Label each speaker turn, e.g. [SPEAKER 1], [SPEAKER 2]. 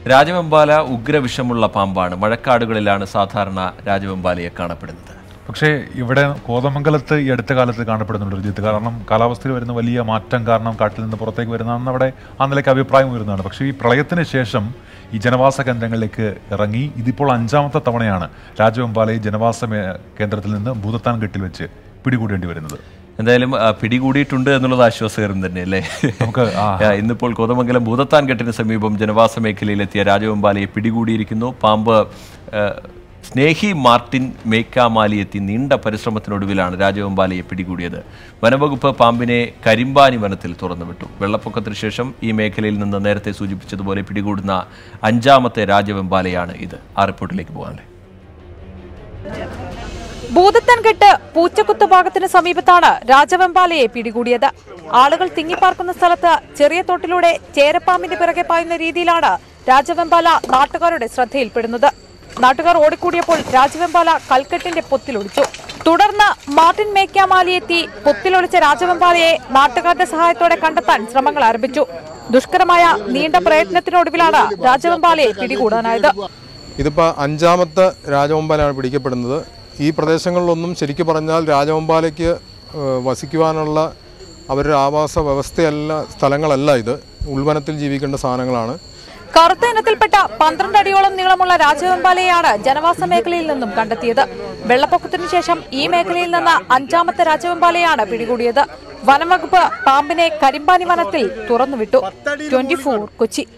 [SPEAKER 1] രാജവെമ്പാല ഉഗ്രവിഷമുള്ള പാമ്പാണ് മഴക്കാടുകളിലാണ് സാധാരണ രാജവെമ്പാലയെ കാണപ്പെടുന്നത്
[SPEAKER 2] പക്ഷേ ഇവിടെ കോതമംഗലത്ത് ഈ അടുത്ത കാലത്ത് കാണപ്പെടുന്നുണ്ട് രഞ്ജിത്ത് കാരണം കാലാവസ്ഥയിൽ വരുന്ന വലിയ മാറ്റം കാരണം കാട്ടിൽ നിന്ന് പുറത്തേക്ക് വരുന്നതാണെന്ന് അവിടെ ആ നിലയ്ക്ക് അഭിപ്രായം വരുന്നതാണ് പക്ഷേ ഈ പ്രളയത്തിന് ശേഷം ഈ ജനവാസ കേന്ദ്രങ്ങളിലേക്ക് ഇറങ്ങി ഇതിപ്പോൾ അഞ്ചാമത്തെ തവണയാണ് രാജവെമ്പാലയെ ജനവാസ മേ- കേന്ദ്രത്തിൽ നിന്ന് ഭൂതത്താൻ കെട്ടിൽ വെച്ച് പിടികൂടേണ്ടി വരുന്നത്
[SPEAKER 1] എന്തായാലും ആ, പിടികൂടിയിട്ടുണ്ട് എന്നുള്ളത് ആശ്വാസകരം തന്നെ അല്ലേ
[SPEAKER 2] നമുക്ക് ആ
[SPEAKER 1] ആ, ഇന്നിപ്പോൾ കോതമംഗലം ഭൂതത്താൻ കെട്ടിന് സമീപം ജനവാസ മേഖലയിലെത്തിയ രാജവെമ്പാലയെ പിടികൂടിയിരിക്കുന്നു പാമ്പ് ആ, സ്നേഹി മാർട്ടിൻ മേക്കാമാലി എത്തി നീണ്ട പരിശ്രമത്തിനൊടുവിലാണ് രാജവെമ്പാലയെ പിടികൂടിയത് വനവകുപ്പ് പാമ്പിനെ കരിമ്പാനി വനത്തിൽ തുറന്നുവിട്ടു വെള്ളപ്പൊക്കത്തിന് ശേഷം ഈ മേഖലയിൽ നിന്ന് നേരത്തെ സൂചിപ്പിച്ചതുപോലെ പിടികൂടുന്ന അഞ്ചാമത്തെ രാജവെമ്പാലയാണ് ഇത് ആ റിപ്പോർട്ടിലേക്ക് പോകാനല്ലേ
[SPEAKER 3] ഭൂതത്താൻകെട്ട് പൂച്ചക്കുത്ത് ഭാഗത്തിന് സമീപത്താണ് രാജവെമ്പാലയെ പിടികൂടിയത് ആളുകൾ തിങ്ങിപ്പാർക്കുന്ന സ്ഥലത്ത് ചെറിയ തോട്ടിലൂടെ ചേരപ്പാമ്പിന്റെ പിറകെ പായുന്ന രീതിയിലാണ് രാജവെമ്പാല നാട്ടുകാരുടെ ശ്രദ്ധയിൽപ്പെടുന്നത് നാട്ടുകാർ ഓടിക്കൂടിയപ്പോൾ രാജവെമ്പാല കൽക്കെട്ടിന്റെ പൊത്തിലൊളിച്ചു തുടർന്ന് മാർട്ടിൻ മേക്കാമാലി എത്തി പൊത്തിലൊളിച്ച രാജവെമ്പാലയെ നാട്ടുകാരുടെ സഹായത്തോടെ കണ്ടെത്താൻ ശ്രമങ്ങൾ ആരംഭിച്ചു ദുഷ്കരമായ നീണ്ട പ്രയത്നത്തിനൊടുവിലാണ് രാജവെമ്പാലയെ പിടികൂടാനായത്
[SPEAKER 4] ഇതിപ്പോൾ അഞ്ചാമത്തെ രാജവമ്പാലാണ് പിടിക്കപ്പെടുന്നത് ഈ പ്രദേശങ്ങളിലൊന്നും ശരിക്കു പറഞ്ഞാൽ രാജവമ്പാലയ്ക്ക് ഏഹ്, വസിക്കുവാനുള്ള അവരുടെ ആവാസ വ്യവസ്ഥയല്ല സ്ഥലങ്ങളല്ല ഇത് ഉൾവനത്തിൽ ജീവിക്കേണ്ട സാധനങ്ങളാണ്
[SPEAKER 3] കറുത്ത ഇനത്തിൽപ്പെട്ട പന്ത്രണ്ട് അടിയോളം നീളമുള്ള രാജവെമ്പാലയാണ് ജനവാസ മേഖലയിൽ നിന്നും കണ്ടെത്തിയത് വെള്ളപ്പൊക്കത്തിനു ശേഷം ഈ മേഖലയിൽ നിന്ന് അഞ്ചാമത്തെ രാജവെമ്പാലയാണ് പിടികൂടിയത് വനംവകുപ്പ് പാമ്പിനെ കരിമ്പാനി വനത്തിൽ തുറന്നുവിട്ടു ട്വന്റി കൊച്ചി